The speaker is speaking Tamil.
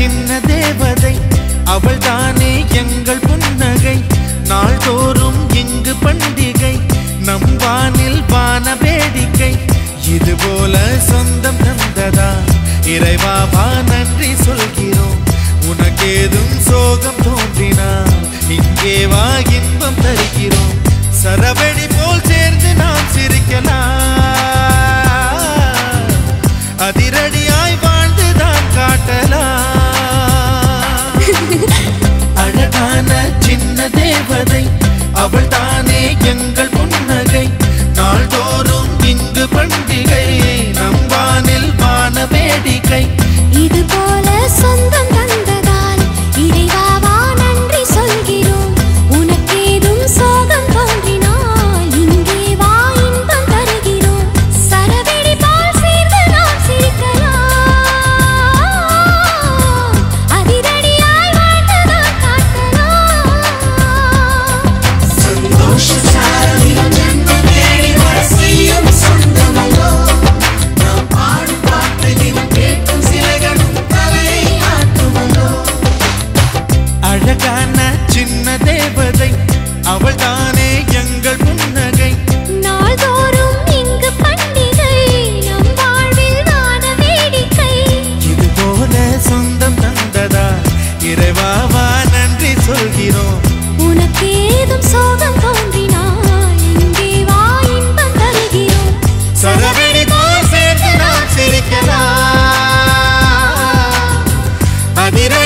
சின்ன தேவதை அவள் தானே எங்கள் புன்னகை நாள்தோறும் இங்கு பண்டிகை நம் வானில் வான வேடிக்கை இது போல சொந்தம் தந்ததா இறைவா வா நன்றி சொல்கிறோம் உனக்கேதும் சோகம் தோன்றினால் இங்கே வா இன்பம் தருகிறோம் சரவெடி போல் சேர்ந்து நாம் சிரிக்கலாம் அதிரடியாய் வாழ்ந்துதான் காட்டலாம் அழகான சின்ன தேவதை அவள் தானே எங்கள் புன்னகை நாள்தோறும் இங்கு பண்டிகை நம் வானில் வான வேடிக்கை இது போல சொந்தம் தந்ததால் இறைவாவா நன்றி சொல்கிறோம் உனக்கேதும் சோகம் தோன்றினால் இங்கே வா இன்பம் தருகிறோம் சரவெடி போல் சேர்ந்து நாம் சிரிக்கலாம் அதிரடியாய் வாழ்ந்துதான் காட்டலாம் அழகான சின்ன தேவதை அவள் தானே எங்கள் புன்னகை நாள்தோறும் இங்கு பண்டிகை நம் வாழ்வில் வான வேடிக்கை இது போல சொந்தம் தந்ததா இறைவாவா நன்றி சொல்கிறோம் உனக்கேதும் சோகம் தோன்றினால் இங்கே வா இன்பம் தருகிறோம் சரவெடி போல் சேர்ந்து நாம் சிரிக்கலாம் அதிர